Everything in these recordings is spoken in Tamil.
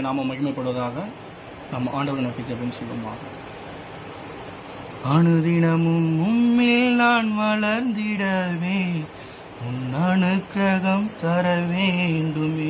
நாம மகிமைப்படுவதாக நம் ஆண்டவரை நோக்கி ஜெபம் செய்வோமாக அனுதினமும் உம்மில் நான் வளர்ந்திடவே உன் அனுக்கிரகம் தர வேண்டுமே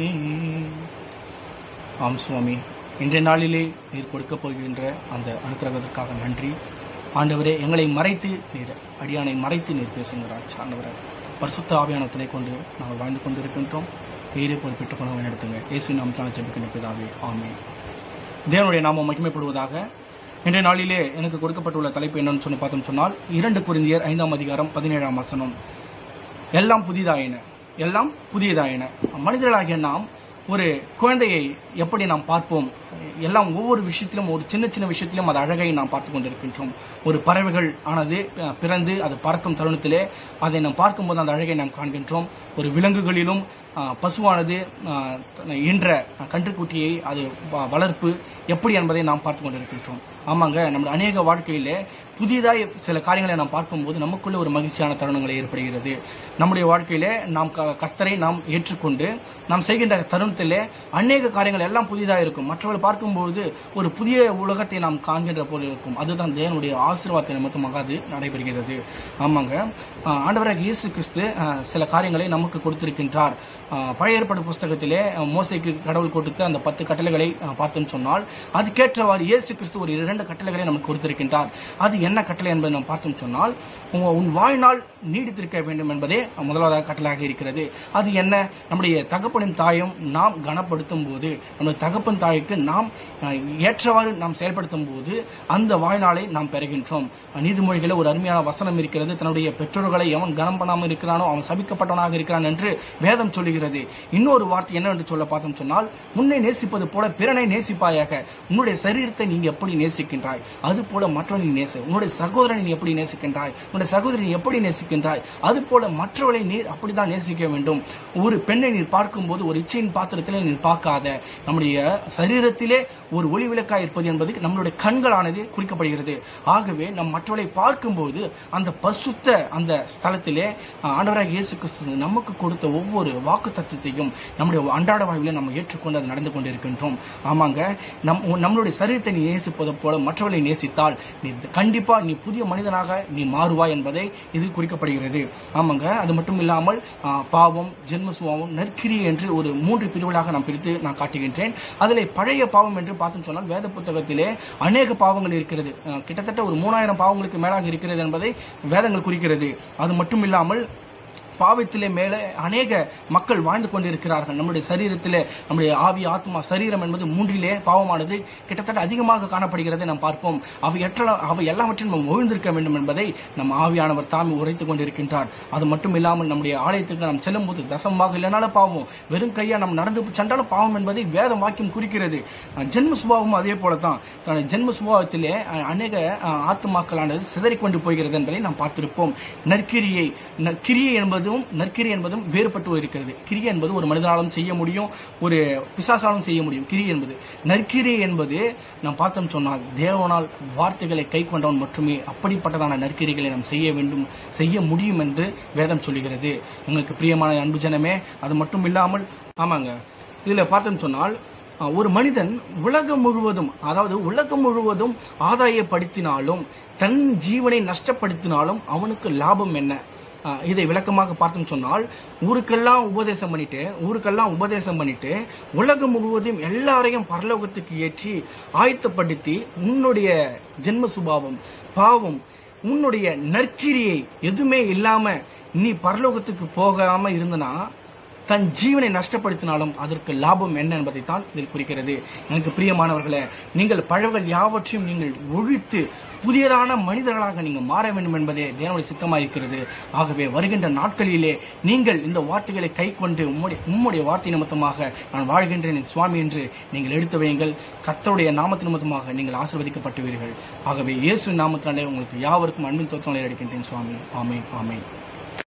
ஆம் சுவாமி இன்றைய நாளிலே நீர் கொடுக்கப் போகின்ற அந்த அனுக்கிரகத்திற்காக நன்றி ஆண்டவரே எங்களை மறைத்து நீர் அடியானை மறைத்து நீர் பேசுகிறார் ஆண்டவரே பரிசுத்த ஆவியான துணை கொண்டு நாங்கள் வாழ்ந்து கொண்டிருக்கின்றோம் நீரே போய் பெற்றுக்கொள்ள நடத்துங்க இயேசு நாம் தான் ஜெபிக்கின்ற பிதாவே ஆமே தேவனுடைய நாமம் மகிமைப்படுவதாக இன்றைய நாளிலே எனக்கு கொடுக்கப்பட்டுள்ள தலைப்பு என்னன்னு சொல்லி பார்த்தோம் சொன்னால் இரண்டு குருந்தியர் ஐந்தாம் அதிகாரம் பதினேழாம் வசனம் எல்லாம் புதிதாயின எல்லாம் புதியதாயின மனிதர்களாகிய நாம் ஒரு குழந்தையை எப்படி நாம் பார்ப்போம் எல்லாம் ஒவ்வொரு விஷயத்திலும் ஒரு சின்ன சின்ன விஷயத்திலும் அது அழகை நாம் பார்த்து கொண்டிருக்கின்றோம் ஒரு பறவைகள் ஆனது அஹ், பிறந்து அது பறக்கும் தருணத்திலே அதை நாம் பார்க்கும்போது அந்த அழகை நாம் காண்கின்றோம் ஒரு விலங்குகளிலும் அஹ், பசுவானது அஹ், ஈன்ற கன்றுக்குட்டியை அது வ- வளர்ப்பு எப்படி என்பதை நாம் பார்த்து கொண்டிருக்கின்றோம் ஆமாங்க நம்முடைய அநேக வாழ்க்கையிலே புதியதாய் சில காரியங்களை நாம் பார்க்கும்போது நமக்குள்ள ஒரு மகிழ்ச்சியான தருணங்கள் ஏற்படுகிறது நம்முடைய வாழ்க்கையிலே நாம் க- கர்த்தரை நாம் ஏற்றுக்கொண்டு நாம் செய்கின்ற தருணத்திலே அநேக காரியங்கள் எல்லாம் புதிதாக இருக்கும் மற்றவர்கள் பார்க்கும்போது ஒரு புதிய உலகத்தை நாம் காண்கின்ற போல இருக்கும் அதுதான் தேவனுடைய ஆசீர்வாதத்தை நிமித்தமாக அது நடைபெறுகிறது ஆமாங்க ஆஹ் ஆண்டவராக இயேசு கிறிஸ்து ஆஹ் சில காரியங்களை நமக்கு கொடுத்திருக்கின்றார் ஆஹ் பழைய ஏற்பாடு புஸ்தகத்திலே ஆஹ் மோசைக்கு கடவுள் கொடுத்த அந்த பத்து கட்டளைகளை ஆஹ் பார்த்தோம் சொன்னால் அதுக்கேற்றவாறு இயேசு கிறிஸ்து ஒரு இரண்டு கட்டளைகளை நமக்கு கொடுத்திருக்கின்றார் அது என்ன கட்டளை என்பதை நாம் பார்த்தோம் சொன்னால் உங்க- உன் வாழ்நாள் நீடித்திருக்க வேண்டும் என்பதே முதலாவதாக கட்டளையாக இருக்கிறது அது என்ன நம்முடைய தகப்பனின் தாயும் நாம் கனப்படுத்தும் போது நம்முடைய தகப்பன் தாய்க்கு நாம் அஹ், ஏற்றவாறு நாம் செயல்படுத்தும் போது அந்த வாழ்நாளை நாம் பெறுகின்றோம் நீதிமொழிகளில் ஒரு அருமையான வசனம் இருக்கிறது தன்னுடைய பெற்றோர்களை எவன் கனம் பண்ணாமல் இருக்கிறானோ அவன் சபிக்கப்பட்டவனாக இருக்கிறான் என்று வேதம் சொல்லுகிறது இன்னொரு வார்த்தை என்னவென்று சொல்ல பார்த்தோம் சொன்னால் உன்னை நேசிப்பது போல பிறனை நேசிப்பாயாக உன்னுடைய சரீரத்தை நீங்க எப்படி நேசிக்கின்றாய் அது போல மற்றவனை நேச உன்னுடைய சகோதரனை நீ எப்படி நேசிக்கின்றாய் உன்னுடைய சகோதரனை எப்படி நேசிக்கின்றாய் அது போல மற்றவளை நீர் அப்படிதான் நேசிக்க வேண்டும் ஒரு பெண்ணை நீர் பார்க்கும்போது ஒரு இச்சையின் பாத்திரத்திலே நீர் பார்க்காத நம்முடைய சரீரத்திலே ஒரு ஒளி விளக்காய் இருப்பது என்பது நம்மளுடைய கண்களானது குறிக்கப்படுகிறது ஆகவே நம் மற்றவளை பார்க்கும்போது அந்த பசுத்த அந்த ஸ்தலத்திலே அஹ், ஆண்டவராக இயேசு கிறிஸ்து நமக்கு கொடுத்த ஒவ்வொரு வாக்கு தத்துவத்தையும் நம்முடைய அன்றாட வாழ்விலே நம்ம ஏற்றுக்கொண்டு அது நடந்து கொண்டிருக்கின்றோம் ஆமாங்க நம் நம்மளுடைய சரீரத்தை நீ நேசிப்பது போல மற்றவர்களை நேசித்தால் நீ கண்டிப்பா நீ புதிய மனிதனாக நீ மாறுவாய் என்பதை இது குறிக்கப்படுகிறது ஆமாங்க அது மட்டும் இல்லாமல் ஆ, பாவம் ஜென்ம சுபாவம் நற்கிரி என்று ஒரு மூன்று பிரிவுகளாக நான் பிரித்து நான் காட்டுகின்றேன் அதிலே பழைய பாவம் என்று பார்த்தோம் சொன்னால் வேத புத்தகத்திலே அநேக பாவங்கள் இருக்கிறது ஆ, கிட்டத்தட்ட ஒரு மூணாயிரம் பாவங்களுக்கு மேலாக இருக்கிறது என்பதை வேதங்கள் குறிக்கிறது அது மட்டும் இல்லாமல் பாவத்திலே மேலே அநேக மக்கள் வாழ்ந்து கொண்டிருக்கிறார்கள் நம்முடைய சரீரத்திலே நம்முடைய ஆவி ஆத்மா சரீரம் என்பது மூன்றிலே பாவமானது கிட்டத்தட்ட அதிகமாக காணப்படுகிறதை நாம் பார்ப்போம் அவை எற்ற அவை எல்லாவற்றையும் நாம் ஒழிந்திருக்க வேண்டும் என்பதை நம் ஆவியானவர் தாமே உரைத்துக் கொண்டிருக்கின்றார் அது மட்டும் இல்லாமல் நம்முடைய ஆலயத்துக்கு நாம் செல்லும் போது தசமாக இல்லைனாலும் பாவம் வெறும் கையா நாம் நடந்து சென்றாலும் பாவம் என்பதை வேதம் வாக்கியம் குறிக்கிறது அஹ் ஜென்ம சுபாவமும் அதே போலதான் தன்னுடைய ஜென்ம சுபாவத்திலே அஹ், அநேக அஹ், ஆத்துமாக்களானது சிதறிக்கொண்டு போகிறது என்பதை நாம் பார்த்திருப்போம் நற்கிரியை ந- கிரியை என்பதும் நற்கிரி என்பதும் வேறுபட்டு இருக்கிறது கிரியை என்பது ஒரு மனிதனாலும் செய்ய முடியும் ஒரு பிசாசாலும் செய்ய முடியும் கிரி என்பது நற்கிரி என்பது நாம் பார்த்தோம் சொன்னால் தேவனால் வார்த்தைகளை கை கொண்டவன் மட்டுமே அப்படிப்பட்டதான நற்கிரிகளை நாம் செய்ய வேண்டும் செய்ய முடியும் என்று வேதம் சொல்லுகிறது எங்களுக்கு பிரியமான அன்பு ஜனமே அது மட்டும் இல்லாமல் ஆமாங்க இதுல பார்த்தோம் சொன்னால் அஹ், ஒரு மனிதன் உலகம் முழுவதும் அதாவது உலகம் முழுவதும் ஆதாயப்படுத்தினாலும் தன் ஜீவனை நஷ்டப்படுத்தினாலும் அவனுக்கு லாபம் என்ன அஹ், இதை விளக்கமாக பார்த்தோம் சொன்னால் ஊருக்கெல்லாம் உபதேசம் பண்ணிட்டு ஊருக்கெல்லாம் உபதேசம் பண்ணிட்டு உலகம் முழுவதும் எல்லாரையும் பரலோகத்துக்கு ஏற்றி ஆயத்தப்படுத்தி உன்னுடைய ஜென்ம சுபாவம் பாவம் உன்னுடைய நற்கிரியை எதுவுமே இல்லாம நீ பரலோகத்துக்கு போகாம இருந்தனா தன் ஜீவனை நஷ்டப்படுத்தினாலும் அதற்கு லாபம் என்ன என்பதைத்தான் இதில் குறிக்கிறது எனக்கு பிரியமானவர்களே நீங்கள் பழங்கள் யாவற்றையும் நீங்கள் ஒழித்து புதியதான மனிதர்களாக நீங்கள் மாற வேண்டும் என்பதே தேவனுடைய சித்தமாக இருக்கிறது ஆகவே வருகின்ற நாட்களிலே நீங்கள் இந்த வார்த்தைகளை கை கொண்டு உம்முடைய உம்முடைய வார்த்தை நிமித்தமாக நான் வாழ்கின்றேன் என் சுவாமி என்று நீங்கள் எடுத்து வையுங்கள் கர்த்தருடைய நாமத்து நிமித்தமாக நீங்கள் ஆசீர்வதிக்கப்பட்டுவீர்கள் ஆகவே இயேசு நாமத்தினாலே உங்களுக்கு யாவருக்கும் அன்பின் தோற்றங்களை அடிக்கின்றேன் சுவாமி ஆமென் ஆமென்